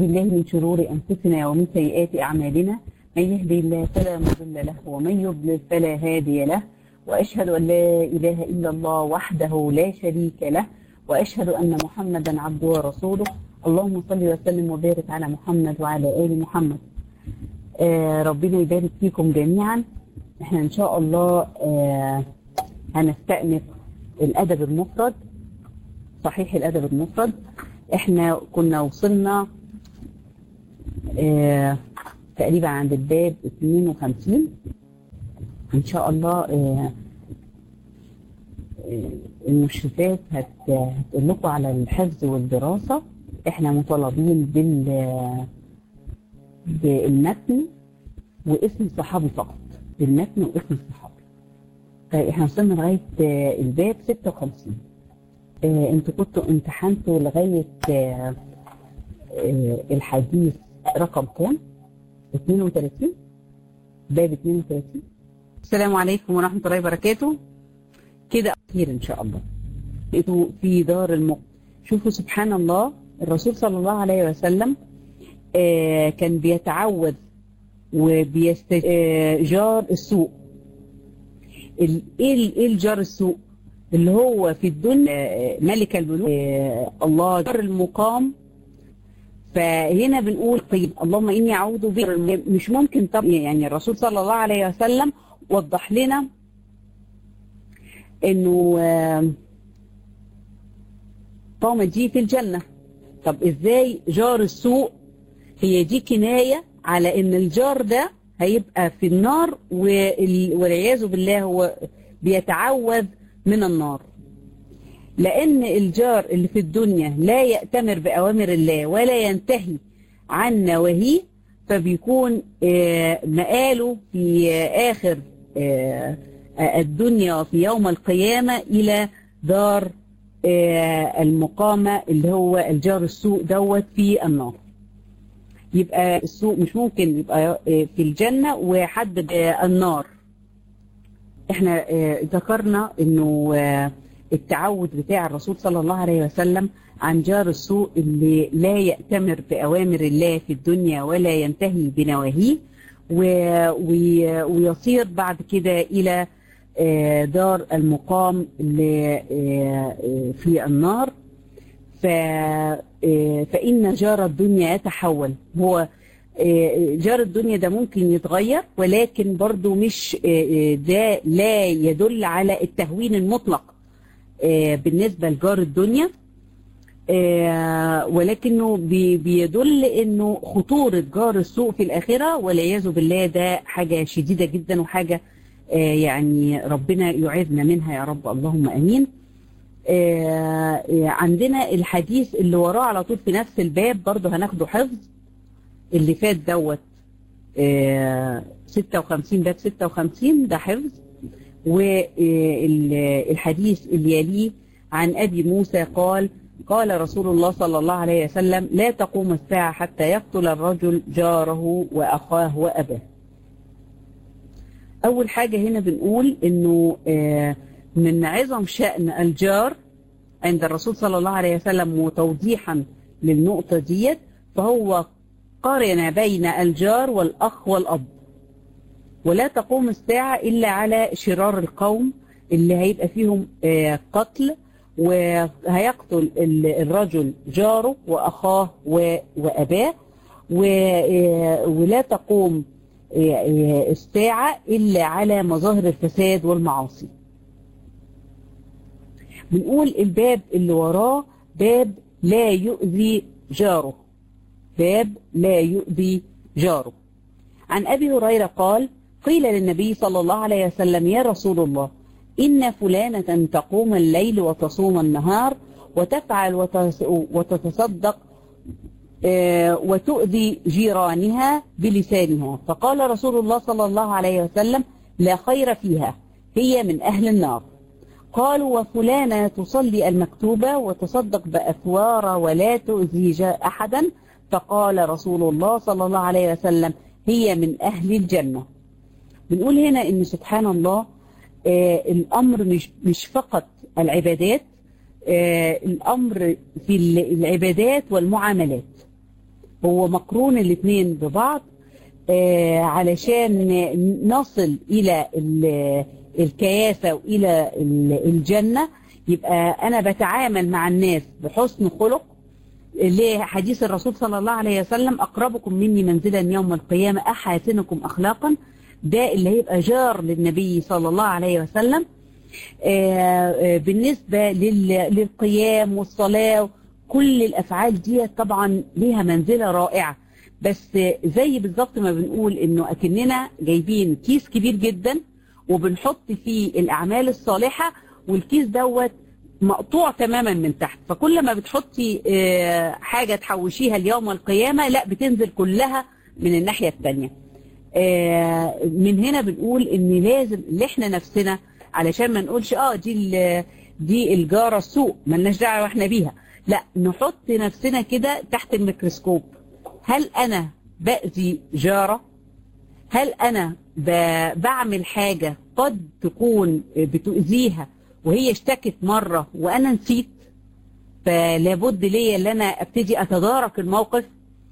بالله من شرور أنفسنا ومن سيئات أعمالنا من يهدي الله فلا مضل له ومن يضلل فلا هادي له وأشهد أن لا إله إلا الله وحده لا شريك له وأشهد أن محمدا عبده ورسوله اللهم صل وسلم وبارك على محمد وعلى آل محمد آه ربنا يبارك فيكم جميعا احنا ان شاء الله آه هنستأنف الأدب المفرد صحيح الأدب المفرد احنا كنا وصلنا آه تقريبا عند الباب 52 ان شاء الله آه آه المشرفات هت هتقول لكم على الحفظ والدراسة احنا مطالبين بال بالمتن واسم الصحابي فقط بالمتن واسم الصحابي طيب احنا وصلنا لغاية الباب 56 اه انتوا كنتوا امتحنتوا لغاية اه اه الحديث رقم كام 32 باب 32 السلام عليكم ورحمة الله وبركاته كده خير ان شاء الله انتوا في دار المق شوفوا سبحان الله الرسول صلى الله عليه وسلم كان بيتعوذ وبيستجار السوء ايه الجار السوء اللي هو في الدنيا ملك الملوك الله جار المقام فهنا بنقول طيب اللهم اني اعوذ بك مش ممكن طب يعني الرسول صلى الله عليه وسلم وضح لنا انه قامت دي في الجنه طب ازاي جار السوء هي دي كنايه على ان الجار ده هيبقى في النار والعياذ بالله هو بيتعوذ من النار لأن الجار اللي في الدنيا لا يأتمر بأوامر الله ولا ينتهي عن نواهيه فبيكون مآله في آخر الدنيا وفي يوم القيامة إلى دار المقامة اللي هو الجار السوء دوت في النار يبقى السوء مش ممكن يبقى في الجنة وحد النار احنا ذكرنا انه التعود بتاع الرسول صلى الله عليه وسلم عن جار السوء اللي لا يأتمر بأوامر الله في الدنيا ولا ينتهي بنواهيه ويصير بعد كده إلى دار المقام اللي في النار فإن جار الدنيا يتحول هو جار الدنيا ده ممكن يتغير ولكن برضو مش ده لا يدل على التهوين المطلق بالنسبة لجار الدنيا ولكنه بيدل انه خطورة جار السوء في الآخرة والعياذ بالله ده حاجة شديدة جدا وحاجة يعني ربنا يعيذنا منها يا رب اللهم امين عندنا الحديث اللي وراه على طول في نفس الباب برضه هناخده حفظ اللي فات دوت 56 باب 56 ده حفظ والحديث اللي يليه عن أبي موسى قال قال رسول الله صلى الله عليه وسلم لا تقوم الساعة حتى يقتل الرجل جاره وأخاه وأباه أول حاجة هنا بنقول إنه من عظم شأن الجار عند الرسول صلى الله عليه وسلم وتوضيحا للنقطة ديت فهو قارن بين الجار والأخ والأب ولا تقوم الساعة إلا على شرار القوم اللي هيبقى فيهم قتل وهيقتل الرجل جاره وأخاه وأباه ولا تقوم الساعة إلا على مظاهر الفساد والمعاصي بنقول الباب اللي وراه باب لا يؤذي جاره باب لا يؤذي جاره عن أبي هريرة قال قيل للنبي صلى الله عليه وسلم يا رسول الله إن فلانة تقوم الليل وتصوم النهار وتفعل وتتصدق وتؤذي جيرانها بلسانها فقال رسول الله صلى الله عليه وسلم لا خير فيها هي من أهل النار قالوا وفلانة تصلي المكتوبة وتصدق بأثوار ولا تؤذي أحدا فقال رسول الله صلى الله عليه وسلم هي من أهل الجنة بنقول هنا إن سبحان الله آه الأمر مش, مش فقط العبادات آه الأمر في العبادات والمعاملات هو مقرون الاثنين ببعض آه علشان نصل إلى الكياسة وإلى الجنة يبقى أنا بتعامل مع الناس بحسن خلق لحديث الرسول صلى الله عليه وسلم أقربكم مني منزلا يوم القيامة أحاسنكم أخلاقا ده اللي هيبقى جار للنبي صلى الله عليه وسلم بالنسبة للقيام والصلاة كل الأفعال دي طبعا ليها منزلة رائعة بس زي بالظبط ما بنقول انه اكننا جايبين كيس كبير جدا وبنحط فيه الاعمال الصالحة والكيس دوت مقطوع تماما من تحت فكل ما بتحطي حاجة تحوشيها اليوم القيامة لا بتنزل كلها من الناحية التانية من هنا بنقول ان لازم اللي احنا نفسنا علشان ما نقولش اه دي دي الجارة السوق ملناش دعوة احنا بيها لا نحط نفسنا كده تحت الميكروسكوب هل انا باذي جاره هل انا بعمل حاجه قد تكون بتؤذيها وهي اشتكت مره وانا نسيت فلابد ليا ان انا ابتدي اتدارك الموقف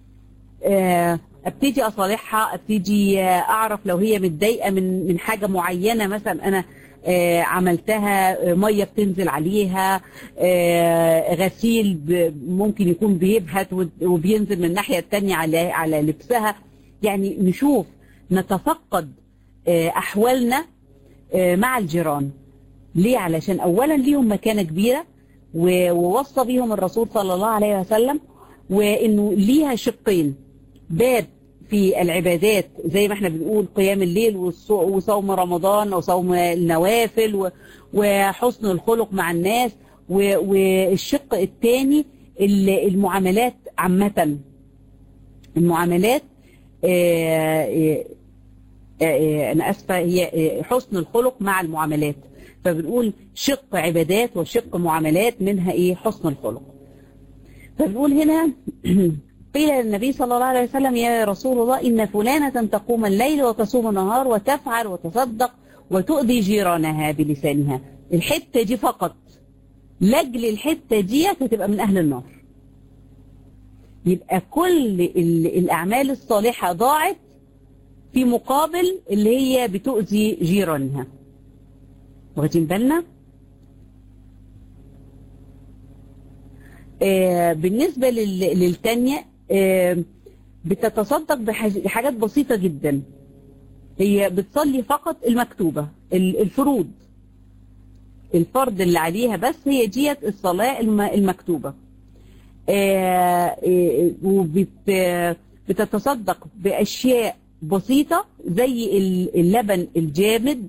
ابتدي اصالحها ابتدي اعرف لو هي متضايقه من من حاجه معينه مثلا انا آه عملتها ميه بتنزل عليها آه غسيل ممكن يكون بيبهت وبينزل من الناحيه الثانيه على على لبسها يعني نشوف نتفقد آه احوالنا مع الجيران ليه علشان اولا ليهم مكانه كبيره ووصى بيهم الرسول صلى الله عليه وسلم وانه ليها شقين باب في العبادات زي ما احنا بنقول قيام الليل وصوم رمضان وصوم النوافل وحسن الخلق مع الناس والشق الثاني المعاملات عامة المعاملات انا اسفه هي حسن الخلق مع المعاملات فبنقول شق عبادات وشق معاملات منها ايه حسن الخلق فبنقول هنا قيل للنبي صلى الله عليه وسلم يا رسول الله إن فلانة تقوم الليل وتصوم النهار وتفعل وتصدق وتؤذي جيرانها بلسانها الحتة دي فقط لجل الحتة دي هتبقى من أهل النار يبقى كل الأعمال الصالحة ضاعت في مقابل اللي هي بتؤذي جيرانها واخدين بالنا آه بالنسبة للتانية آه بتتصدق بحاجات بسيطة جدا هي بتصلي فقط المكتوبة الفروض الفرض اللي عليها بس هي ديت الصلاة المكتوبة آه وبتتصدق بأشياء بسيطة زي اللبن الجامد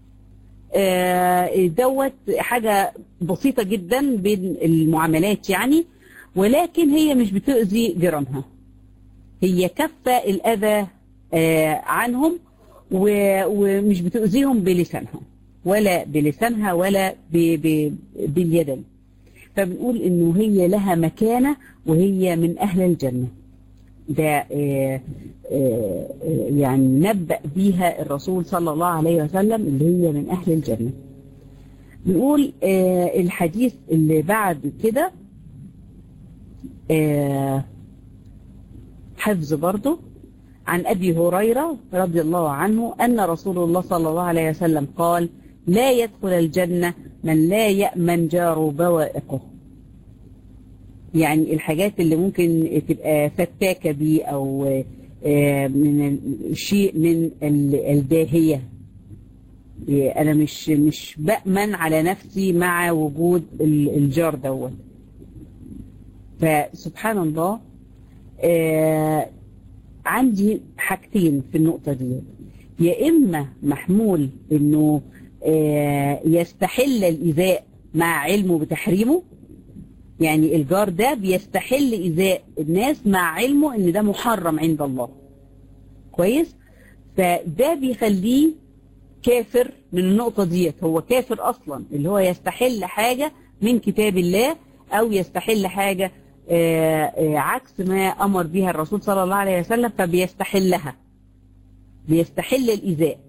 دوت حاجة بسيطة جدا بين المعاملات يعني ولكن هي مش بتؤذي جيرانها هي كفة الأذى عنهم ومش بتؤذيهم بلسانها ولا بلسانها ولا باليدين فبنقول انه هي لها مكانة وهي من أهل الجنة ده يعني نبأ بيها الرسول صلى الله عليه وسلم اللي هي من أهل الجنة نقول الحديث اللي بعد كده حفظ برضه عن أبي هريرة رضي الله عنه أن رسول الله صلى الله عليه وسلم قال لا يدخل الجنة من لا يأمن جاره بوائقه يعني الحاجات اللي ممكن تبقى فتاكة بيه أو من شيء من الداهية أنا مش مش بأمن على نفسي مع وجود الجار دوت فسبحان الله عندي حاجتين في النقطة دي يا إما محمول إنه يستحل الإيذاء مع علمه بتحريمه يعني الجار ده بيستحل إيذاء الناس مع علمه إن ده محرم عند الله كويس فده بيخليه كافر من النقطة ديت هو كافر أصلا اللي هو يستحل حاجة من كتاب الله أو يستحل حاجة آآ آآ عكس ما أمر بها الرسول صلى الله عليه وسلم فبيستحلها بيستحل الإيذاء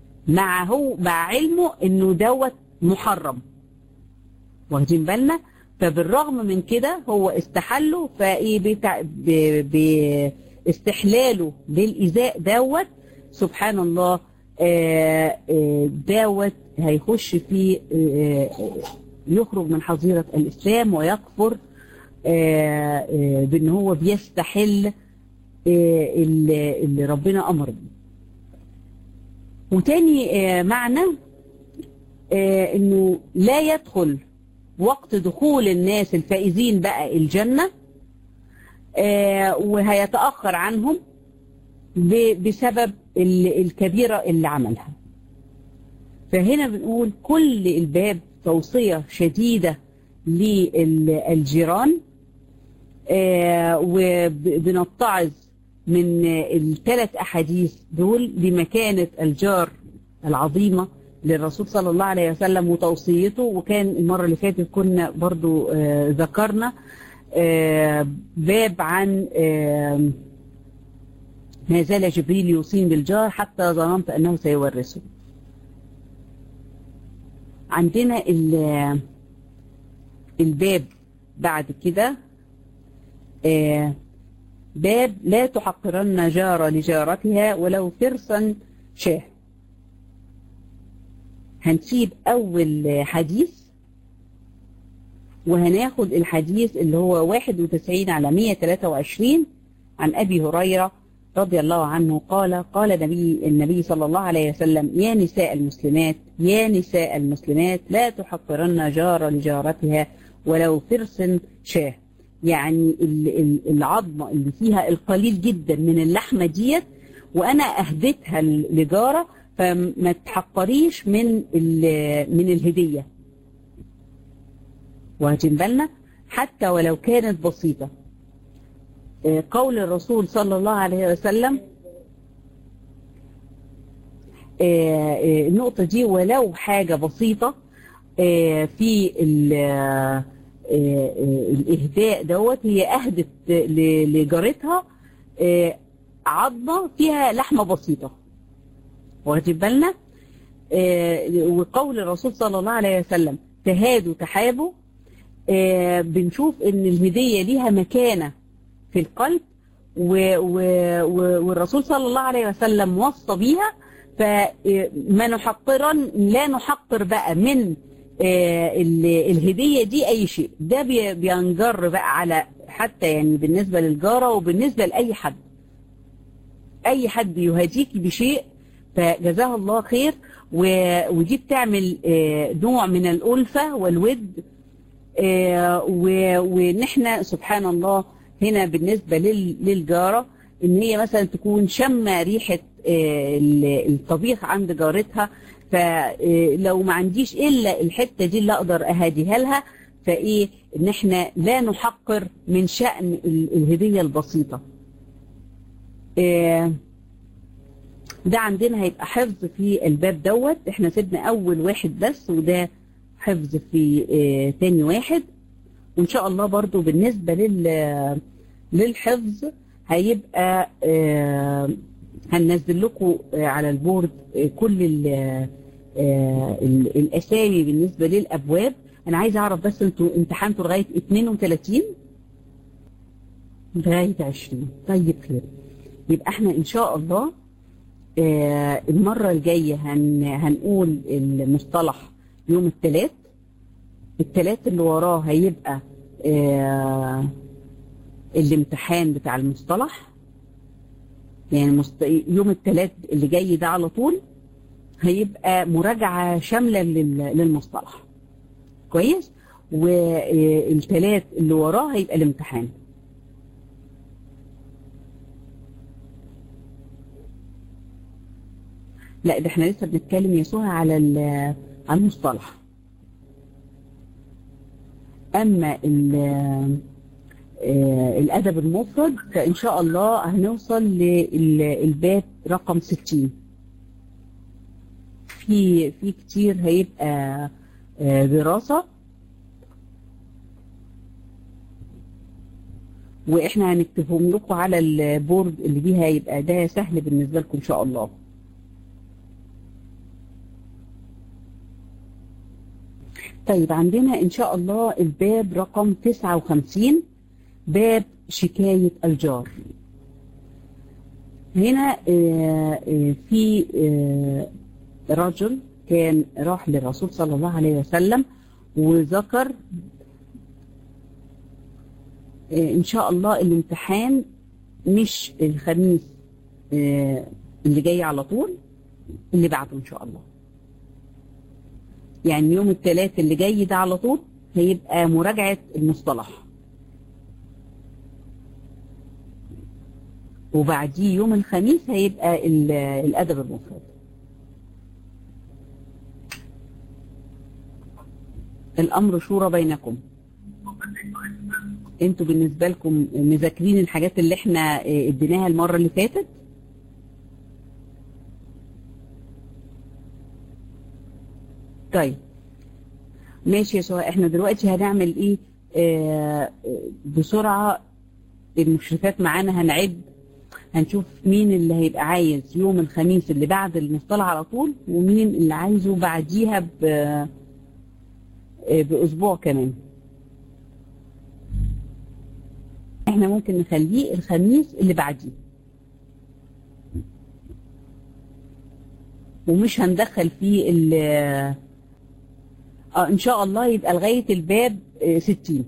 مع هو مع علمه إنه دوت محرم واخدين بالنا فبالرغم من كده هو استحله فايه بتاع ب- باستحلاله للإزاء دوت سبحان الله آه، آه، دوت هيخش في آه، يخرج من حظيرة الإسلام ويكفر آه، آه، بأن هو بيستحل آه، اللي اللي ربنا أمر بيه وتاني آه، معنى آه، انه لا يدخل وقت دخول الناس الفائزين بقى الجنة آه، وهيتأخر عنهم ب- بسبب ال- الكبيرة اللي عملها فهنا بنقول كل الباب توصية شديدة للجيران آه، وبنتعظ من الثلاث أحاديث دول بمكانة الجار العظيمة للرسول صلى الله عليه وسلم وتوصيته وكان المرة اللي فاتت كنا برضو آه، ذكرنا آه، باب عن آه، ما زال جبريل يوصين بالجار حتى ظننت أنه سيورثه عندنا ال- الباب بعد كده آه، باب لا تحقرن جار لجارتها ولو فرسا شاه هنسيب أول حديث وهناخد الحديث اللي هو 91 على 123 عن أبي هريرة رضي الله عنه قال قال نبي النبي صلى الله عليه وسلم يا نساء المسلمات يا نساء المسلمات لا تحقرن جار لجارتها ولو فرس شاه يعني ال- ال- العظمة اللي فيها القليل جدا من اللحمة ديت وأنا أهدتها ل- لجارة فما تحقريش من ال- من الهدية واخدين بالنا حتى ولو كانت بسيطة آه، قول الرسول صلى الله عليه وسلم آه، آه، النقطة دي ولو حاجة بسيطة آه، في ال- آه، آه، الإهداء دوت هي أهدت ل- لجارتها آه، عظمة فيها لحمة بسيطة واخدين بالنا آه، وقول الرسول صلى الله عليه وسلم تهادوا تحابوا آه، بنشوف ان الهدية ليها مكانة في القلب و و و والرسول صلى الله عليه وسلم وصى بيها فما نحقرا لا نحقر بقى من آه، ال- الهدية دي أي شيء ده بي- بينجر بقى على حتى يعني بالنسبة للجارة وبالنسبة لأي حد أي حد يهديكي بشيء فجزاه الله خير و- ودي بتعمل آه، نوع من الألفة والود آه، و- وان احنا سبحان الله هنا بالنسبه لل- للجاره ان هي مثلا تكون شامه ريحه آه، ال- الطبيخ عند جارتها فلو ما عنديش الا الحته دي اللي اقدر اهديها لها فايه ان احنا لا نحقر من شان ال- الهديه البسيطه آه، ده عندنا هيبقى حفظ في الباب دوت احنا سيبنا اول واحد بس وده حفظ في آه، تاني واحد وان شاء الله برضو بالنسبة لل للحفظ هيبقى آه، هننزل لكم آه، على البورد آه، كل ال آه، ال- الاسامي بالنسبة للابواب انا عايز اعرف بس انتوا امتحنتوا لغاية 32 لغاية 20 طيب خير يبقى احنا ان شاء الله آه، المرة الجاية هن هنقول المصطلح يوم الثلاث الثلاث اللي وراه هيبقى آه، الامتحان بتاع المصطلح يعني مست... يوم الثلاث اللي جاي ده على طول هيبقى مراجعة شاملة لل... للمصطلح كويس والثلاث اللي وراه هيبقى الامتحان لا ده احنا لسه بنتكلم يا سهى على ال- على المصطلح اما ال- آه، الادب المفرد فان شاء الله هنوصل للباب رقم 60 في في كتير هيبقى آه، دراسة واحنا هنكتبهم لكم على البورد اللي بيها يبقى ده سهل بالنسبة لكم ان شاء الله طيب عندنا إن شاء الله الباب رقم 59 باب شكاية الجار هنا آه، آه، في آه، رجل كان راح للرسول صلى الله عليه وسلم وذكر آه، إن شاء الله الامتحان مش الخميس آه، اللي جاي على طول اللي بعده إن شاء الله يعني يوم الثلاث اللي جاي ده على طول هيبقى مراجعة المصطلح وبعديه يوم الخميس هيبقى ال- الأدب المفرد الأمر شورى بينكم انتوا بالنسبة لكم مذاكرين الحاجات اللي احنا اه، اديناها المرة اللي فاتت طيب ماشي يا سهى احنا دلوقتي هنعمل ايه آه آه، بسرعة المشرفات معانا هنعد هنشوف مين اللي هيبقى عايز يوم الخميس اللي بعد المصطلح على طول ومين اللي عايزه بعديها ب آه، بأسبوع كمان احنا ممكن نخليه الخميس اللي بعديه ومش هندخل فيه ال اه ان شاء الله يبقى لغاية الباب آه، 60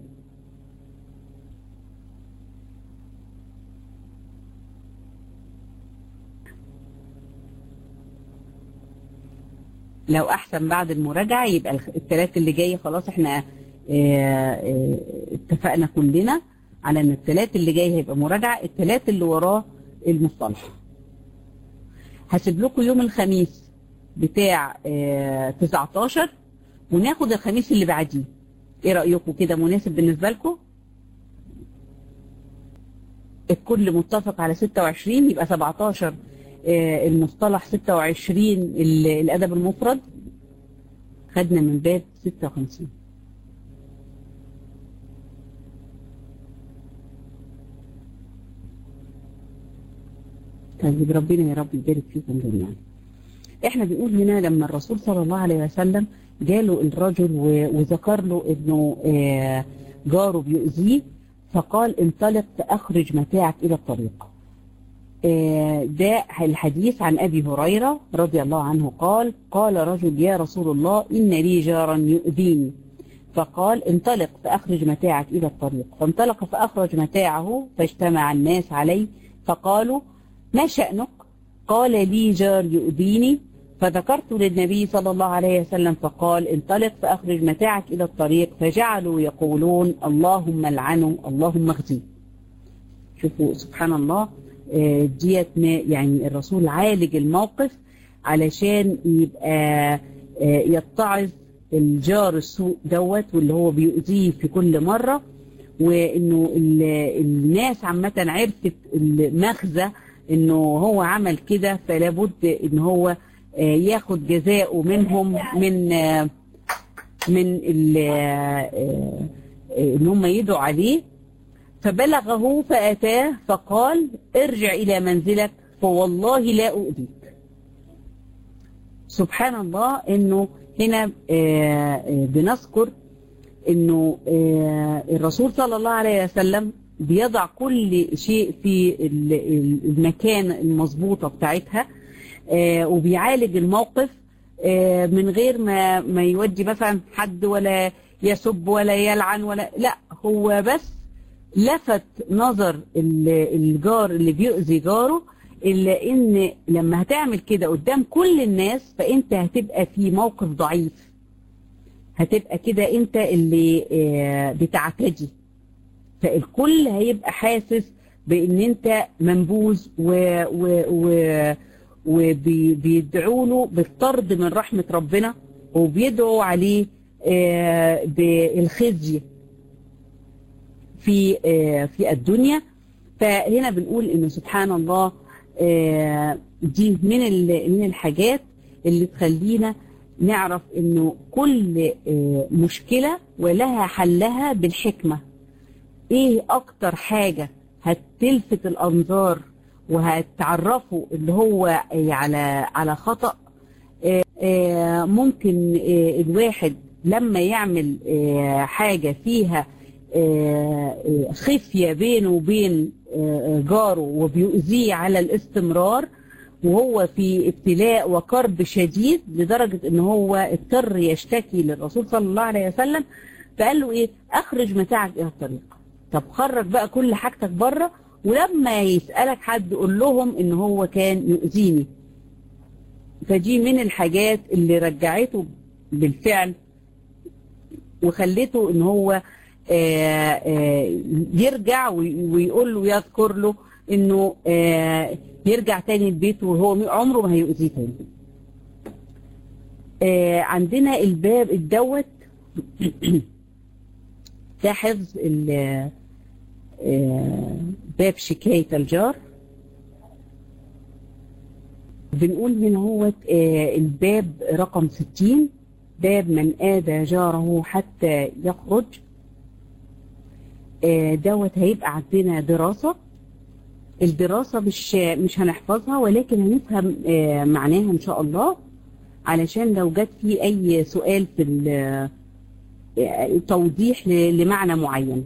لو احسن بعد المراجعة يبقى الخ- الثلاث اللي جاي خلاص احنا آه، آه، اتفقنا كلنا على ان الثلاث اللي جاي هيبقى مراجعة الثلاث اللي وراه المصطلح هسيب لكم يوم الخميس بتاع آه، 19 وناخد الخميس اللي بعديه ايه رأيكم كده مناسب بالنسبة لكم الكل متفق على 26 يبقى 17 آه، المصطلح 26 ال- الأدب المفرد خدنا من باب 56 طيب ربنا يا رب يبارك فيكم جميعا احنا بنقول هنا لما الرسول صلى الله عليه وسلم جاله الرجل و- وذكر له انه آه، جاره بيؤذيه فقال انطلق فاخرج متاعك الى الطريق آه، ده الحديث عن ابي هريره رضي الله عنه قال قال رجل يا رسول الله ان لي جارا يؤذيني فقال انطلق فاخرج متاعك الى الطريق فانطلق فاخرج متاعه فاجتمع الناس عليه فقالوا ما شأنك قال لي جار يؤذيني فذكرت للنبي صلى الله عليه وسلم فقال انطلق فأخرج متاعك إلى الطريق فجعلوا يقولون اللهم العنه اللهم اخزيه شوفوا سبحان الله آه، ديت ما- يعني الرسول عالج الموقف علشان يبقى آه، يتعظ الجار السوء دوت واللي هو بيؤذيه في كل مرة وانه ال- الناس عامة عرفت المغزى انه هو عمل كده فلا بد ان هو آه، ياخد جزاءه منهم من آه، من ال- آه، آه، ان هم يدعوا عليه فبلغه فأتاه فقال ارجع إلى منزلك فوالله لا أؤذيك سبحان الله انه هنا آه، آه، بنذكر انه آه، الرسول صلى الله عليه وسلم بيضع كل شيء في ال- ال- المكان المظبوطة بتاعتها آه، وبيعالج الموقف آه، من غير ما ما يودي مثلا حد ولا يسب ولا يلعن ولا لا هو بس لفت نظر ال- الجار اللي بيؤذي جاره الا ان لما هتعمل كده قدام كل الناس فانت هتبقى في موقف ضعيف هتبقى كده انت اللي آه، بتعتدي فالكل هيبقى حاسس بان انت منبوذ و و و وبيدعوا له بالطرد من رحمة ربنا وبيدعوا عليه آه، بالخزي في آه، في الدنيا فهنا بنقول انه سبحان الله آه، دي من ال- من الحاجات اللي تخلينا نعرف انه كل آه، مشكلة ولها حلها بالحكمة ايه اكتر حاجة هتلفت الانظار وهتعرفه اللي هو على على خطأ آه، آه، ممكن آه، الواحد لما يعمل آه، حاجة فيها آه، آه، خفية بينه وبين آه، جاره وبيؤذيه على الاستمرار وهو في ابتلاء وكرب شديد لدرجة ان هو اضطر يشتكي للرسول صلى الله عليه وسلم فقال له ايه اخرج متاعك الى الطريق طب خرج بقى كل حاجتك بره ولما يسألك حد قول لهم ان هو كان يؤذيني فدي من الحاجات اللي رجعته بالفعل وخلته ان هو آه، آه، يرجع وي- ويقول له يذكر له انه آه، يرجع تاني البيت وهو عمره ما هيؤذيه تاني آه، عندنا الباب الدوت ده حفظ ال- آه، باب شكاية الجار بنقول هنا هو الباب رقم 60 باب من آذى جاره حتى يخرج آه، دوت هيبقى عندنا دراسة الدراسة مش مش هنحفظها ولكن هنفهم آه، معناها إن شاء الله علشان لو جت في أي سؤال في ال- آه، توضيح ل- لمعنى معين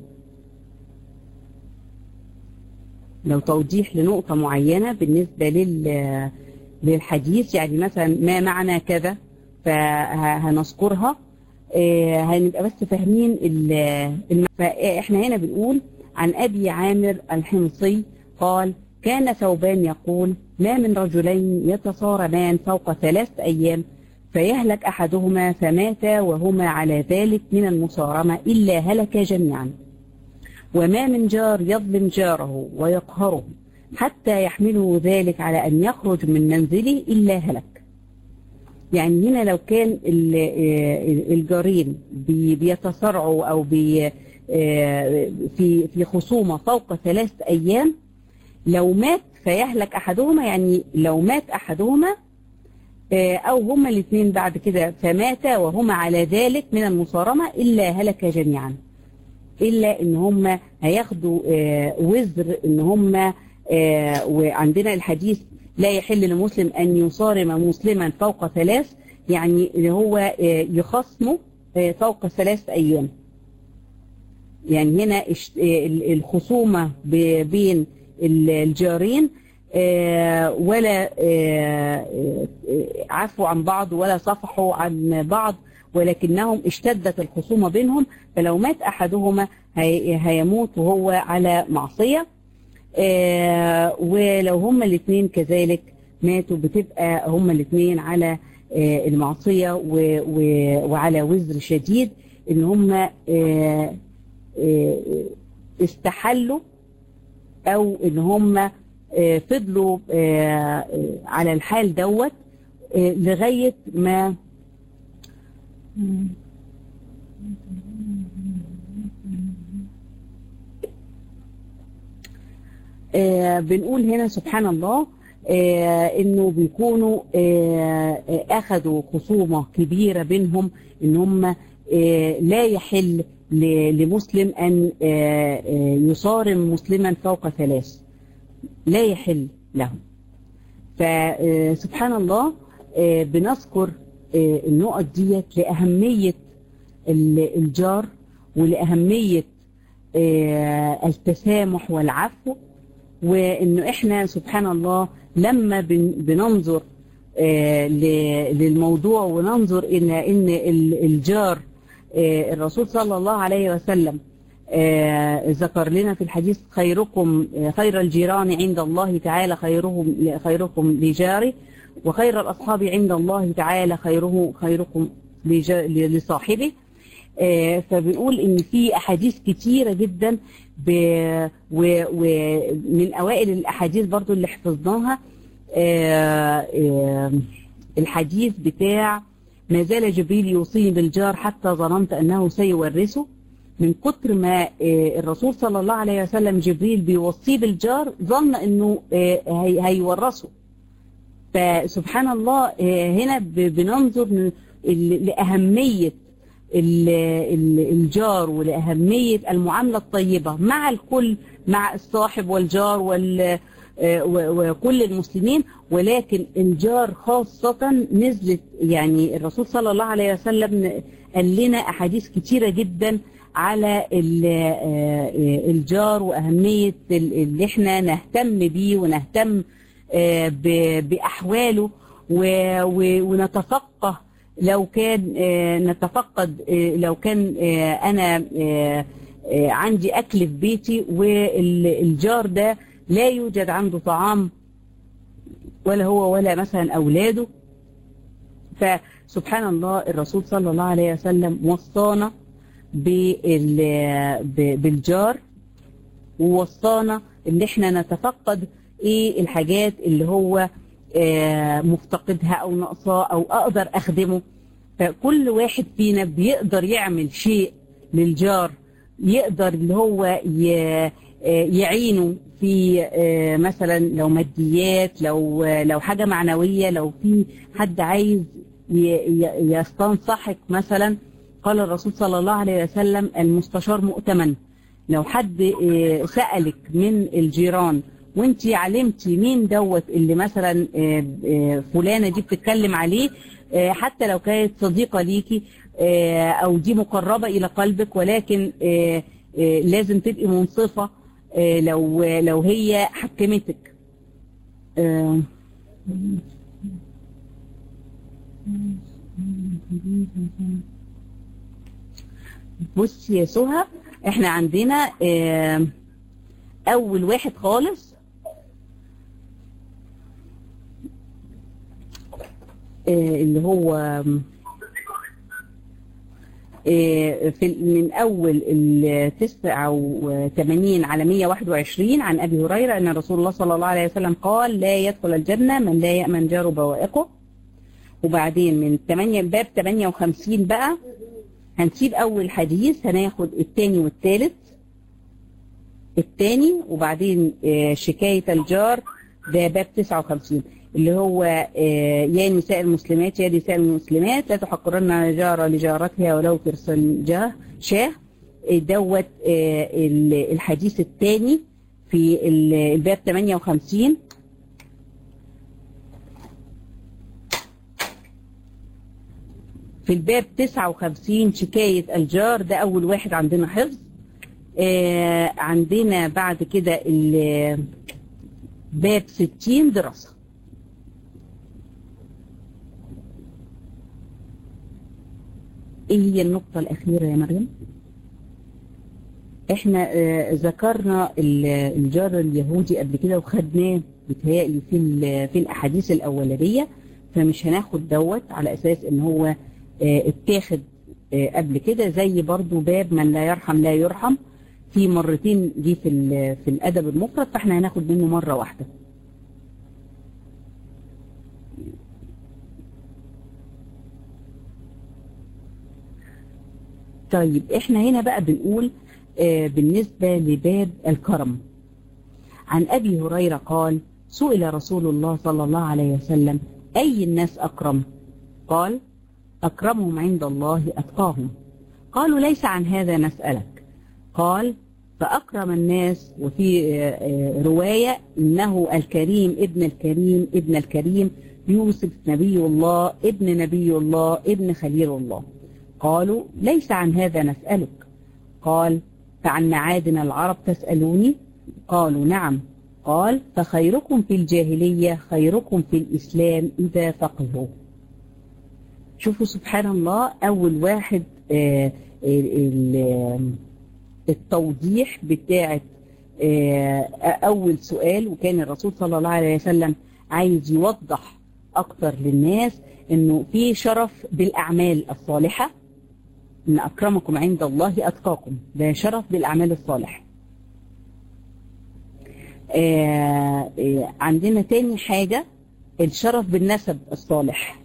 لو توضيح لنقطة معينة بالنسبة لل للحديث يعني مثلا ما معنى كذا فهنذكرها آه، هنبقى بس فاهمين ال- الم- فاحنا هنا بنقول عن ابي عامر الحمصي قال كان ثوبان يقول ما من رجلين يتصارمان فوق ثلاث ايام فيهلك احدهما فمات وهما على ذلك من المصارمه الا هلك جميعا وما من جار يظلم جاره ويقهره حتى يحمله ذلك على أن يخرج من منزله إلا هلك يعني هنا لو كان ال- آه، الجارين بي- بيتصارعوا أو بي آه، في في خصومة فوق ثلاث أيام لو مات فيهلك أحدهما يعني لو مات أحدهما آه، أو هما الاثنين بعد كده فمات وهما على ذلك من المصارمة إلا هلك جميعا الا ان هم هياخدوا آه، وزر ان هم آه، وعندنا الحديث لا يحل لمسلم ان يصارم مسلما فوق ثلاث يعني اللي هو آه، يخصمه آه، فوق ثلاث ايام يعني هنا اشت- آه، ال- الخصومه ب- بين ال- الجارين آه، ولا آه، آه، عفوا عن بعض ولا صفحوا عن بعض ولكنهم اشتدت الخصومة بينهم فلو مات أحدهما هي- هيموت وهو على معصية آه، ولو هما الاثنين كذلك ماتوا بتبقى هما الاثنين على آه، المعصية و- و- وعلى وزر شديد ان هما آه، آه، استحلوا او ان هم آه، فضلوا آه، آه، على الحال دوت آه، لغايه ما آه، بنقول هنا سبحان الله آه، انه بيكونوا آه، آه، اخذوا خصومه كبيره بينهم ان هم آه، لا يحل ل- لمسلم ان آه، آه، يصارم مسلما فوق ثلاث لا يحل له فسبحان الله آه، بنذكر آه، النقط ديت لأهمية ال- الجار ولأهمية آه، التسامح والعفو وانه احنا سبحان الله لما بن- بننظر آه، ل- للموضوع وننظر ان ان ال- الجار آه، الرسول صلى الله عليه وسلم آه، ذكر لنا في الحديث خيركم آه، خير الجيران عند الله تعالى خيرهم خيركم لجاره وخير الاصحاب عند الله تعالى خيره خيركم لجا- لصاحبه آه، فبنقول ان في احاديث كتيره جدا ب- و- ومن اوائل الاحاديث برضو اللي حفظناها آه، آه، الحديث بتاع ما زال جبريل يوصيني بالجار حتى ظننت انه سيورثه من كتر ما آه، الرسول صلى الله عليه وسلم جبريل بيوصيه بالجار ظن انه آه، هي- هيورثه فسبحان الله آه، هنا ب- بننظر ل- ل- لأهمية ال- ال- الجار ولأهمية المعاملة الطيبة مع الكل مع الصاحب والجار وال آه، و- وكل المسلمين ولكن الجار خاصة نزلت يعني الرسول صلى الله عليه وسلم قال لنا أحاديث كتيرة جدا على الجار وأهمية اللي احنا نهتم بيه ونهتم بأحواله ونتفقه لو كان نتفقد لو كان أنا عندي أكل في بيتي والجار ده لا يوجد عنده طعام ولا هو ولا مثلا أولاده فسبحان الله الرسول صلى الله عليه وسلم وصانا بالجار ووصانا ان احنا نتفقد ايه الحاجات اللي هو مفتقدها او ناقصاه او اقدر اخدمه فكل واحد فينا بيقدر يعمل شيء للجار يقدر اللي هو يعينه في مثلا لو ماديات لو لو حاجة معنوية لو في حد عايز يستنصحك مثلا قال الرسول صلى الله عليه وسلم المستشار مؤتمن لو حد سألك من الجيران وانت علمتي مين دوت اللي مثلا فلانة دي بتتكلم عليه حتى لو كانت صديقة ليكي او دي مقربة الى قلبك ولكن لازم تبقي منصفة لو لو هي حكمتك بص يا سهى احنا عندنا اول واحد خالص اللي هو في من أول التسعة وثمانين على 121 عن أبي هريرة أن رسول الله صلى الله عليه وسلم قال لا يدخل الجنة من لا يأمن جاره بوائقه وبعدين من 8 باب 58 بقى هنسيب أول حديث هناخد الثاني والثالث الثاني وبعدين شكاية الجار ده باب 59 اللي هو يا نساء المسلمات يا نساء المسلمات لا تحقرن جارة لجارتها ولو ترسل جاه شاه دوت الحديث الثاني في الباب 58 في الباب 59 شكاية الجار ده أول واحد عندنا حفظ عندنا بعد كده باب 60 دراسة ايه هي النقطة الأخيرة يا مريم احنا اه ذكرنا الجار اليهودي قبل كده وخدناه بتهيألي في في الأحاديث الأولانية فمش هناخد دوت على أساس إن هو اه اتاخد اه قبل كده زي برضو باب من لا يرحم لا يرحم في مرتين دي في في الأدب المفرد فاحنا هناخد منه مرة واحدة طيب احنا هنا بقى بنقول آه بالنسبة لباب الكرم عن أبي هريرة قال سئل رسول الله صلى الله عليه وسلم أي الناس أكرم قال أكرمهم عند الله أتقاهم قالوا ليس عن هذا نسألك قال فأكرم الناس وفي آه رواية إنه الكريم ابن الكريم ابن الكريم يوسف نبي الله ابن نبي الله ابن خليل الله قالوا ليس عن هذا نسألك قال فعن معادن العرب تسألوني قالوا نعم قال فخيركم في الجاهلية خيركم في الإسلام إذا فقهوا شوفوا سبحان الله أول واحد آه التوضيح بتاعة آه أول سؤال وكان الرسول صلى الله عليه وسلم عايز يوضح أكتر للناس إنه في شرف بالأعمال الصالحة إن أكرمكم عند الله أتقاكم ده شرف بالأعمال الصالحة آه آه عندنا تاني حاجة الشرف بالنسب الصالح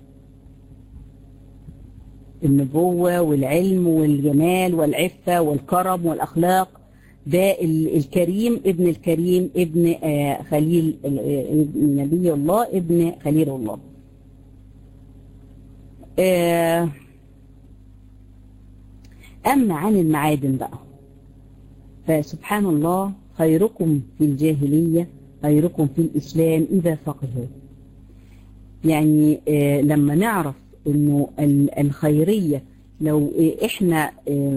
النبوة والعلم والجمال والعفة والكرم والأخلاق ده الكريم ابن الكريم ابن آه خليل نبي الله ابن خليل الله أما عن المعادن بقى فسبحان الله خيركم في الجاهلية خيركم في الإسلام إذا فقهوا يعني لما نعرف أنه الخيرية لو احنا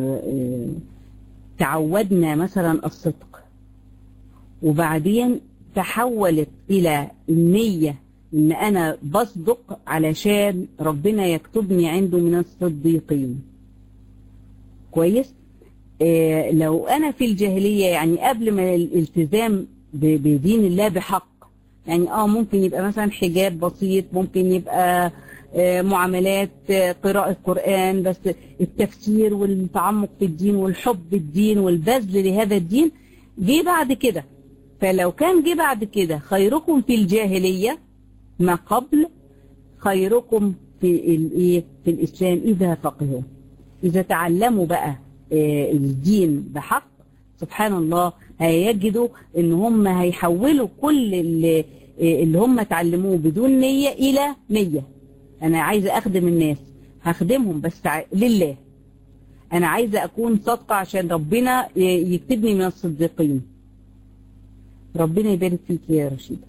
تعودنا مثلا الصدق وبعدين تحولت الى النية ان انا بصدق علشان ربنا يكتبني عنده من الصديقين كويس اه لو انا في الجاهلية يعني قبل ما الالتزام بدين الله بحق يعني اه ممكن يبقى مثلا حجاب بسيط ممكن يبقى اه معاملات اه قراءة قرآن بس التفسير والتعمق في الدين والحب الدين والبذل لهذا الدين جه بعد كده فلو كان جه بعد كده خيركم في الجاهلية ما قبل خيركم في الايه في الاسلام اذا فقهوا اذا تعلموا بقى الدين بحق سبحان الله هيجدوا ان هم هيحولوا كل اللي, اللي هم اتعلموه بدون نية الى نية انا عايزة اخدم الناس هخدمهم بس لله انا عايزة اكون صادقة عشان ربنا يكتبني من الصديقين ربنا يبارك فيك يا رشيدة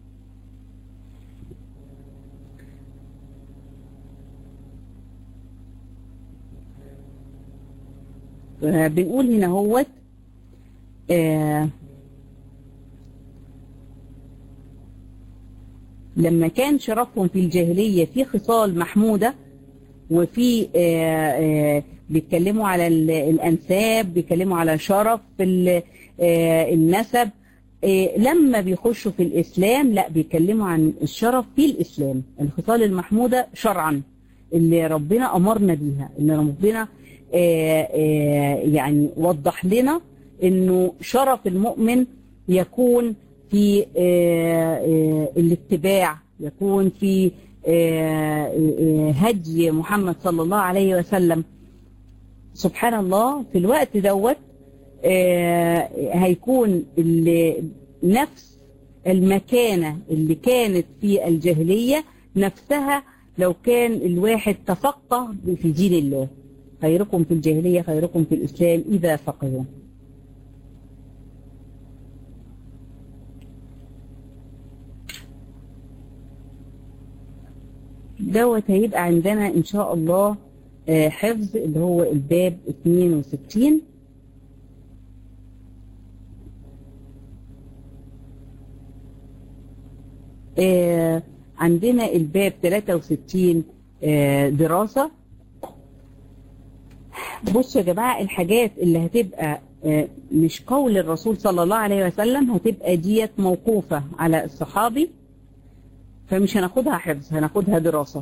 بنقول هنا هوت آه لما كان شرفهم في الجاهلية في خصال محمودة وفي آه آه بيتكلموا على الأنساب بيتكلموا على شرف في النسب لما بيخشوا في الإسلام لا بيتكلموا عن الشرف في الإسلام الخصال المحمودة شرعا اللي ربنا أمرنا بيها اللي ربنا يعني وضح لنا انه شرف المؤمن يكون في الاتباع يكون في هدي محمد صلى الله عليه وسلم سبحان الله في الوقت دوت هيكون نفس المكانة اللي كانت في الجاهلية نفسها لو كان الواحد تفقه في دين الله خيركم في الجاهلية خيركم في الإسلام إذا فقهوا دوت هيبقى عندنا إن شاء الله حفظ اللي هو الباب 62 عندنا الباب 63 دراسة بصوا يا جماعة الحاجات اللي هتبقى مش قول الرسول صلى الله عليه وسلم هتبقى ديت موقوفة على الصحابي فمش هناخدها حفظ هناخدها دراسة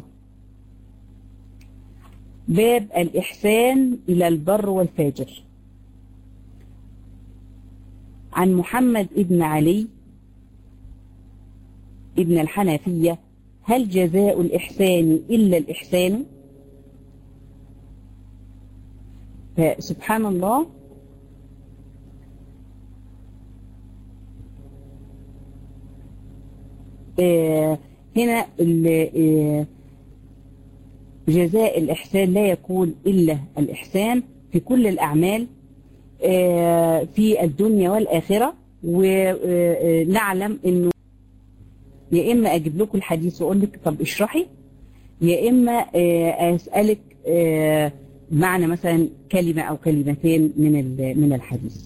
باب الإحسان إلى البر والفاجر عن محمد ابن علي ابن الحنفية هل جزاء الإحسان إلا الإحسان فسبحان الله آه هنا آه جزاء الإحسان لا يكون إلا الإحسان في كل الأعمال آه في الدنيا والآخرة ونعلم أنه يا إما أجيب لكم الحديث وأقول لك طب اشرحي يا إما أسألك معنى مثلا كلمة أو كلمتين من من الحديث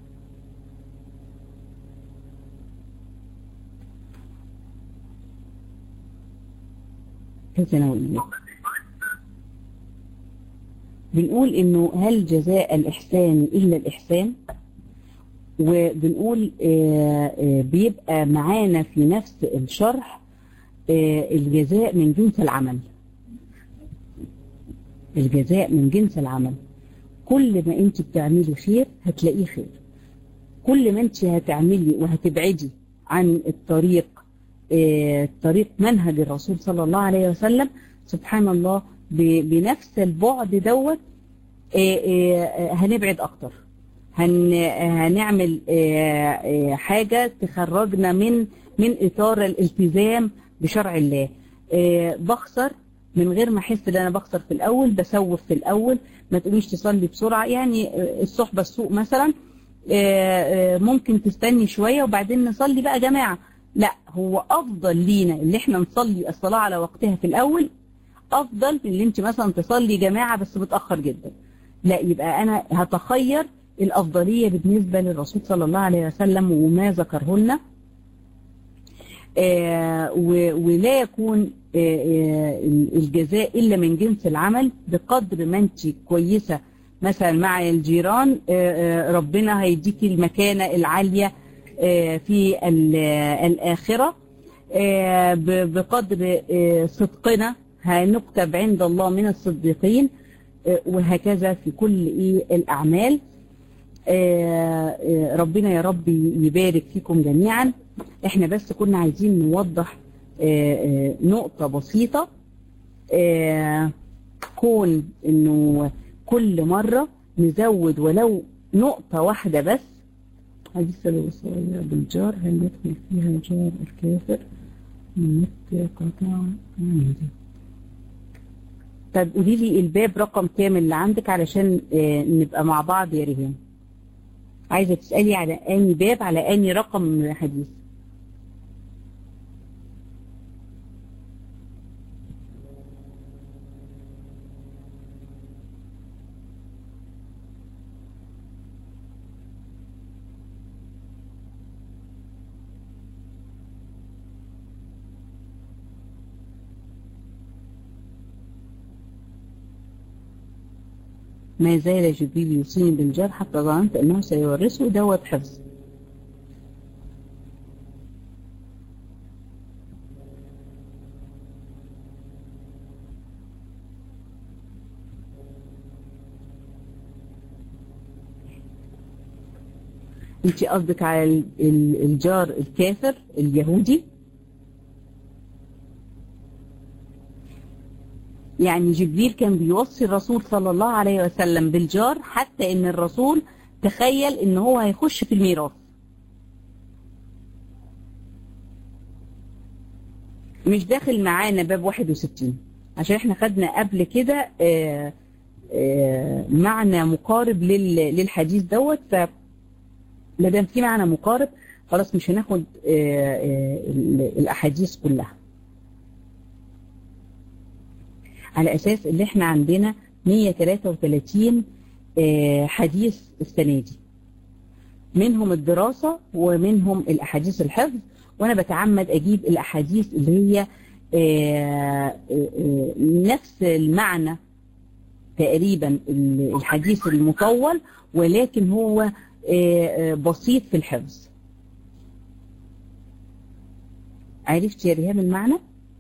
بنقول انه هل جزاء الاحسان الا الاحسان وبنقول بيبقى معانا في نفس الشرح الجزاء من جنس العمل الجزاء من جنس العمل كل ما انت بتعملي خير هتلاقيه خير كل ما انت هتعملي وهتبعدي عن الطريق طريق منهج الرسول صلى الله عليه وسلم سبحان الله بنفس البعد دوت هنبعد اكتر هن هنعمل حاجة تخرجنا من من اطار الالتزام بشرع الله بخسر من غير ما احس ان انا بخسر في الاول بسوف في الاول ما تقوليش تصلي بسرعه يعني الصحبه السوق مثلا ممكن تستني شويه وبعدين نصلي بقى جماعه لا هو افضل لينا اللي احنا نصلي الصلاه على وقتها في الاول افضل من اللي انت مثلا تصلي جماعه بس متاخر جدا لا يبقى انا هتخير الافضليه بالنسبه للرسول صلى الله عليه وسلم وما ذكره لنا آه ولا يكون آه الجزاء الا من جنس العمل بقدر ما انت كويسه مثلا مع الجيران آه ربنا هيديكي المكانه العاليه في الآخرة بقدر صدقنا هنكتب عند الله من الصديقين وهكذا في كل الأعمال ربنا يا رب يبارك فيكم جميعا احنا بس كنا عايزين نوضح نقطة بسيطة كون انه كل مرة نزود ولو نقطة واحدة بس حديث الوصايا بالجار هل يدخل فيها جار الكافر من قطع عندي طب قولي لي الباب رقم كام اللي عندك علشان نبقى مع بعض يا ريهام عايزه تسالي على اني باب على اني رقم حديث ما زال جبريل يوصيني بالجار حتى ظننت انه سيورثه دوت حفظ انت قصدك على الجار الكافر اليهودي يعني جبريل كان بيوصي الرسول صلى الله عليه وسلم بالجار حتى ان الرسول تخيل ان هو هيخش في الميراث مش داخل معانا باب 61 عشان احنا خدنا قبل كده معنى مقارب للحديث دوت ف دام في معنى مقارب خلاص مش هناخد الاحاديث كلها على اساس اللي احنا عندنا 133 حديث السنه دي منهم الدراسه ومنهم الاحاديث الحفظ وانا بتعمد اجيب الاحاديث اللي هي نفس المعنى تقريبا الحديث المطول ولكن هو بسيط في الحفظ عرفت يا ريهام المعنى؟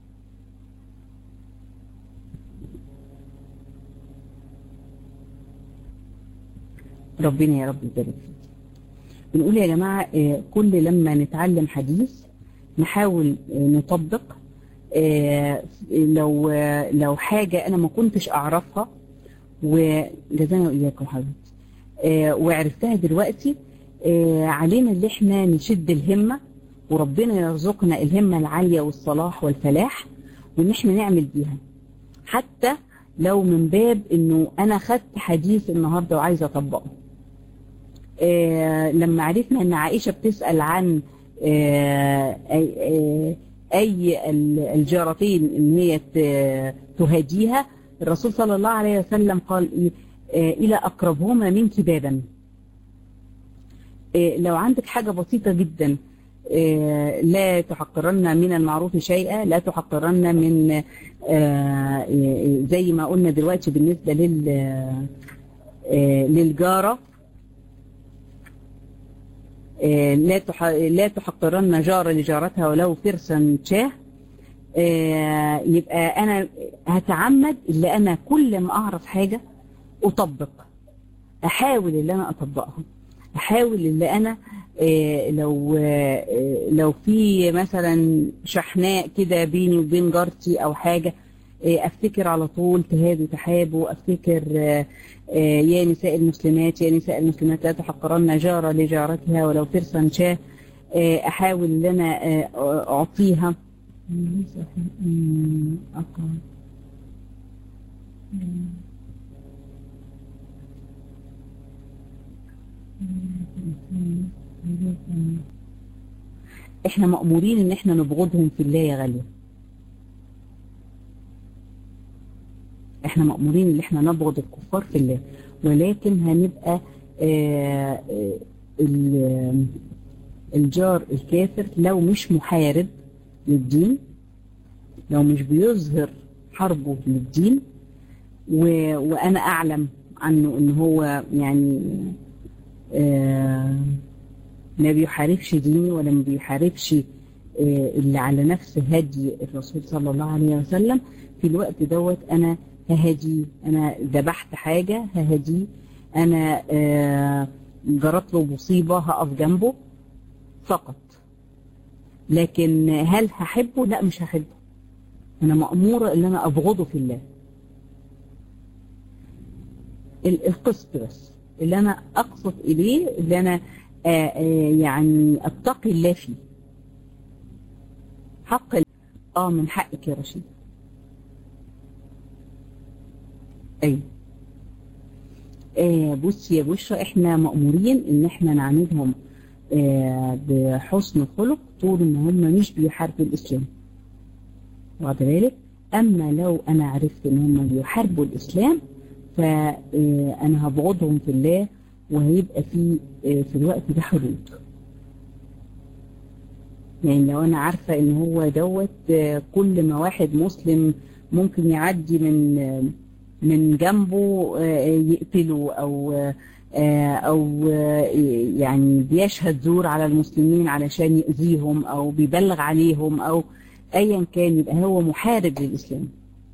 ربنا يا رب يبارك فيك بنقول يا جماعة كل لما نتعلم حديث نحاول نطبق لو لو حاجة أنا ما كنتش أعرفها وجزانا وإياكم حبيبتي وعرفتها دلوقتي علينا اللي احنا نشد الهمة وربنا يرزقنا الهمة العالية والصلاح والفلاح وان احنا نعمل بيها حتى لو من باب انه انا خدت حديث النهارده وعايزه اطبقه آه لما عرفنا ان عائشه بتسال عن آه اي, آه أي الجارتين ان هي تهديها الرسول صلى الله عليه وسلم قال آه الى اقربهما منك بابا آه لو عندك حاجه بسيطه جدا آه لا تحقرن من المعروف شيئا لا تحقرن من زي ما قلنا دلوقتي بالنسبة لل للجارة لا لا تحقرن جارة لجارتها ولو فرسا شاه يبقى أنا هتعمد اللي أنا كل ما أعرف حاجة أطبق أحاول اللي أنا أطبقها أحاول اللي أنا لو لو في مثلا شحناء كده بيني وبين جارتي او حاجه افتكر على طول تهادوا تحابوا افتكر يا نساء المسلمات يا نساء المسلمات لا تحقرن جارة لجارتها ولو فرسا شاه احاول ان انا اعطيها احنا مأمورين ان احنا نبغضهم في الله يا غالية احنا مأمورين ان احنا نبغض الكفار في الله ولكن هنبقى آه، آه، ال- الجار الكافر لو مش محارب للدين لو مش بيظهر حربه للدين و... وانا اعلم عنه ان هو يعني آه ما بيحاربش ديني ولا ما بيحاربش آه اللي على نفس هدي الرسول صلى الله عليه وسلم في الوقت دوت انا ههدي انا ذبحت حاجه ههدي انا آه جرت له مصيبه هقف جنبه فقط لكن هل هحبه لا مش هحبه انا مأمورة ان انا ابغضه في الله ال- القسط بس اللي انا اقصد اليه اللي انا آه، آه، يعني اتقي الله فيه حق ال- اه من حقك يا رشيد ايوه آه بصي يا بشرى احنا مأمورين ان احنا نعاملهم آه بحسن خلق طول ان هم مش بيحاربوا الاسلام واخد بالك اما لو انا عرفت ان هم بيحاربوا الاسلام فانا هبغضهم في الله وهيبقى في آه، في الوقت ده حدود يعني لو انا عارفه ان هو دوت آه، كل ما واحد مسلم ممكن يعدي من آه، من جنبه آه، يقتله او آه، او آه، يعني بيشهد زور على المسلمين علشان يأذيهم او بيبلغ عليهم او ايا كان يبقى هو محارب للاسلام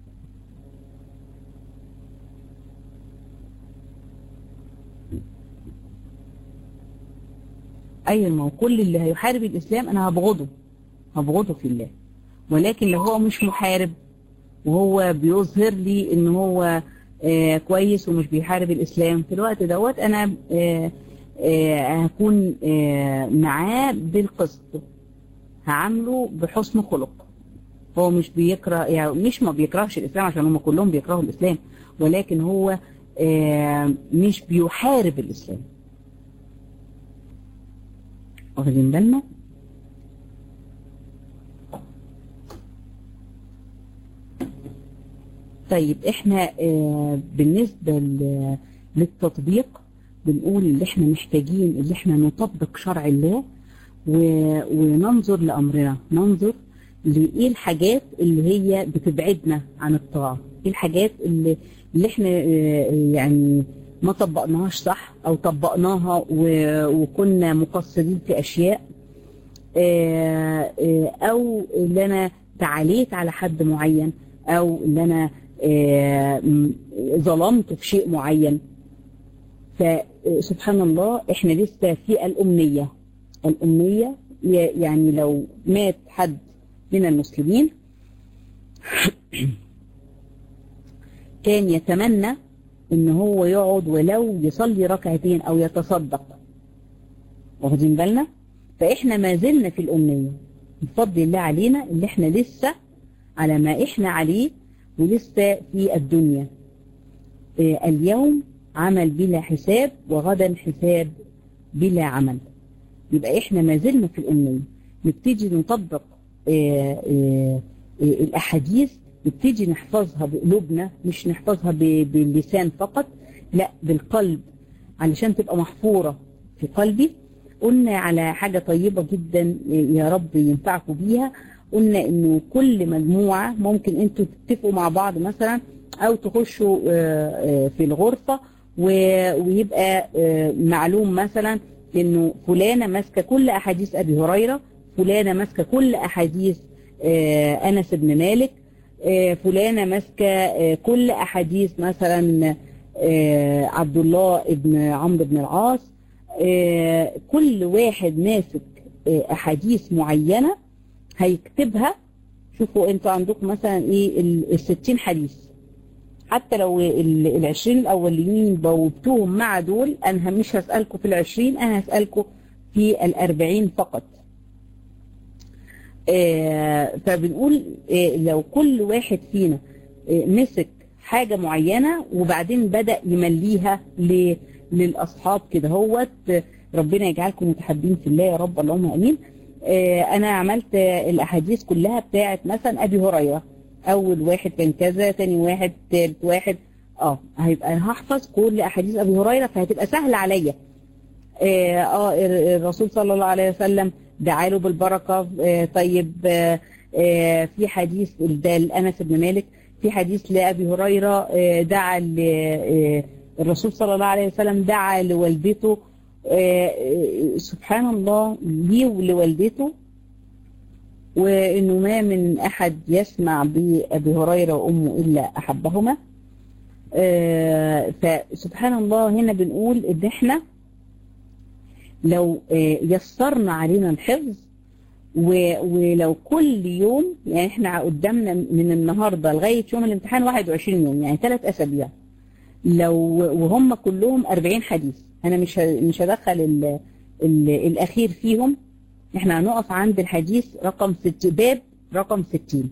ايوه ما هو كل اللي هيحارب الاسلام انا هبغضه هبغضه في الله ولكن لو هو مش محارب وهو بيظهر لي ان هو آه كويس ومش بيحارب الاسلام في الوقت دوت انا آه آه هكون آه معاه بالقسط هعامله بحسن خلق هو مش بيكره يعني مش ما بيكرهش الاسلام عشان هم كلهم بيكرهوا الاسلام ولكن هو آه مش بيحارب الاسلام واخدين بالنا طيب احنا آه بالنسبة ل- للتطبيق بنقول اللي احنا محتاجين اللي احنا نطبق شرع الله و- وننظر لأمرنا ننظر لإيه الحاجات اللي هي بتبعدنا عن الطاعة إيه الحاجات اللي, اللي احنا آه، يعني ما طبقناهاش صح أو طبقناها و- وكنا مقصرين في أشياء آه، آه، أو اللي أنا تعاليت على حد معين أو اللي أنا آه، م- ظلمت في شيء معين فسبحان الله احنا لسه في الأمنية الأمنية ي- يعني لو مات حد من المسلمين كان يتمنى ان هو يقعد ولو يصلي ركعتين او يتصدق واخدين بالنا فاحنا ما زلنا في الأمنية بفضل الله علينا اللي احنا لسه على ما احنا عليه ولسه في الدنيا آه، اليوم عمل بلا حساب وغدا حساب بلا عمل يبقى احنا ما زلنا في الأمنية نبتدي نطبق آه، آه، آه، الأحاديث نبتدي نحفظها بقلوبنا مش نحفظها ب- باللسان فقط لا بالقلب علشان تبقى محفورة في قلبي قلنا على حاجة طيبة جدا آه، يا رب ينفعكم بيها قلنا انه كل مجموعة ممكن انتوا تتفقوا مع بعض مثلا او تخشوا آه، آه، في الغرفة و- ويبقى آه، معلوم مثلا انه فلانة ماسكة كل احاديث ابي هريرة فلانة ماسكة كل احاديث آه، انس بن مالك آه، فلانة ماسكة آه، كل احاديث مثلا آه، عبد الله بن عمرو بن العاص آه، كل واحد ماسك آه، احاديث معينة هيكتبها شوفوا انتوا عندكم مثلا ايه ال- الستين حديث حتى لو ال- العشرين الاولين بوبتوهم مع دول انا مش هسألكم في العشرين انا هسألكم في الاربعين فقط آه، فبنقول آه، لو كل واحد فينا آه، مسك حاجة معينة وبعدين بدأ يمليها ل- للأصحاب كده هوت آه، ربنا يجعلكم متحابين في الله يا رب اللهم امين آه، انا عملت آه، الاحاديث كلها بتاعت مثلا ابي هريره اول واحد كان كذا تاني واحد تالت واحد اه هيبقى أنا هحفظ كل احاديث ابي هريره فهتبقى سهله عليا اه آه، الرسول صلى الله عليه وسلم دعا له بالبركه آه طيب آه آه في حديث ده لانس بن مالك في حديث لابي هريره آه دعا ل- آه الرسول صلى الله عليه وسلم دعا لوالدته آه، آه، سبحان الله ليه ولوالدته وانه ما من احد يسمع بابي هريره وامه الا احبهما آه، فسبحان الله هنا بنقول ان احنا لو آه، يسرنا علينا الحفظ و- ولو كل يوم يعني احنا قدامنا من النهارده لغايه يوم الامتحان 21 يوم يعني ثلاث اسابيع لو وهم كلهم 40 حديث انا مش ه- مش هدخل ال ال الاخير فيهم احنا هنقف عند الحديث رقم ست باب رقم 60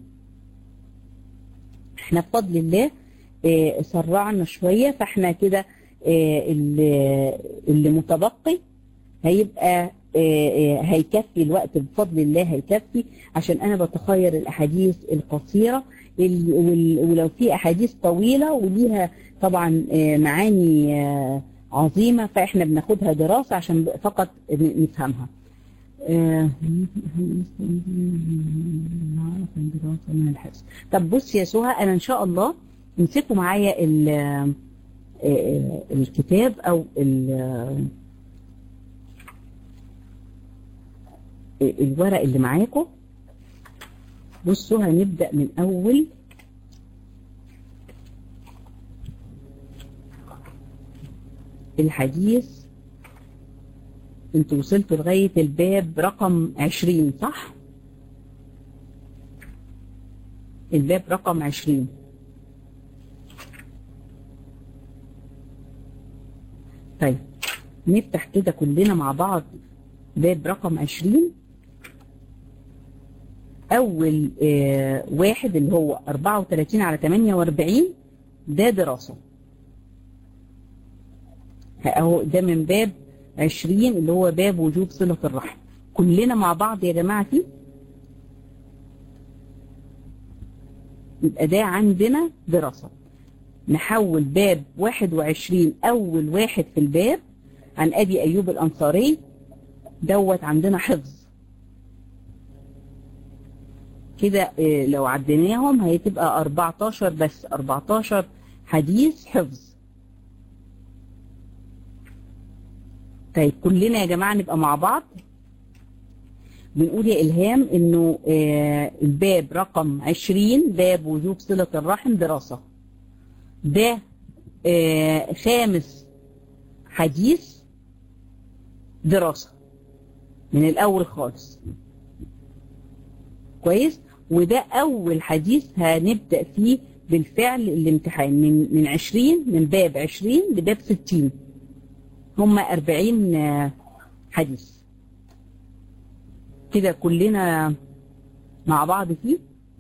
احنا بفضل الله آه، سرعنا شويه فاحنا كده آه، اللي اللي متبقي هيبقى آه، آه، هيكفي الوقت بفضل الله هيكفي عشان انا بتخير الاحاديث القصيره ال- وال- ولو في احاديث طويله وليها طبعا آه، معاني آه، عظيمه فاحنا بناخدها دراسه عشان فقط ن- نفهمها. آه، نعرف الدراسه من الحفظ. طب بص يا سهى انا ان شاء الله امسكوا معايا ال- آه، آه، الكتاب او ال- الورق اللي معاكم بصوا هنبدأ من أول الحديث انتوا وصلتوا لغاية الباب رقم عشرين صح؟ الباب رقم عشرين طيب نفتح كده كلنا مع بعض باب رقم عشرين اول آه واحد اللي هو 34 على 48 ده دراسه اهو ده من باب 20 اللي هو باب وجوب صله الرحم كلنا مع بعض يا جماعه فيه يبقى ده عندنا دراسه نحول باب 21 اول واحد في الباب عن ابي ايوب الانصاري دوت عندنا حفظ كده إيه، لو عديناهم هتبقى 14 بس 14 حديث حفظ طيب كلنا يا جماعة نبقى مع بعض بنقول يا إلهام إنه آه، الباب رقم 20 باب وجوب صلة الرحم دراسة ده آه، خامس حديث دراسة من الأول خالص كويس وده أول حديث هنبدأ فيه بالفعل الامتحان من من 20 من باب 20 لباب 60 هم 40 آه، حديث كده كلنا مع بعض فيه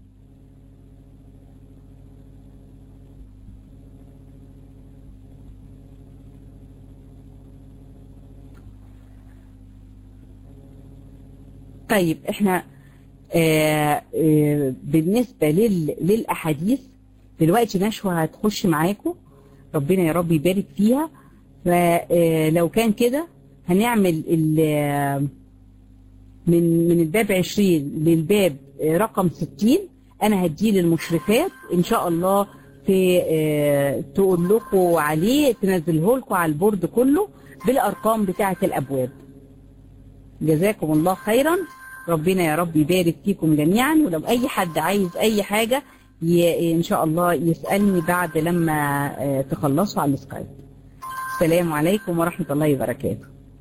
طيب احنا آه آه بالنسبة لل للأحاديث دلوقتي نشوى هتخش معاكم ربنا يا رب يبارك فيها فلو كان كده هنعمل ال- من من الباب 20 للباب آه، رقم 60 انا هديه للمشرفات ان شاء الله في آه، تقول لكم عليه تنزله لكم على البورد كله بالارقام بتاعه الابواب جزاكم الله خيرا ربنا يا رب يبارك فيكم جميعا ولو اي حد عايز اي حاجه ي... ان شاء الله يسالني بعد لما آه، تخلصوا على السكايب السلام عليكم ورحمه الله وبركاته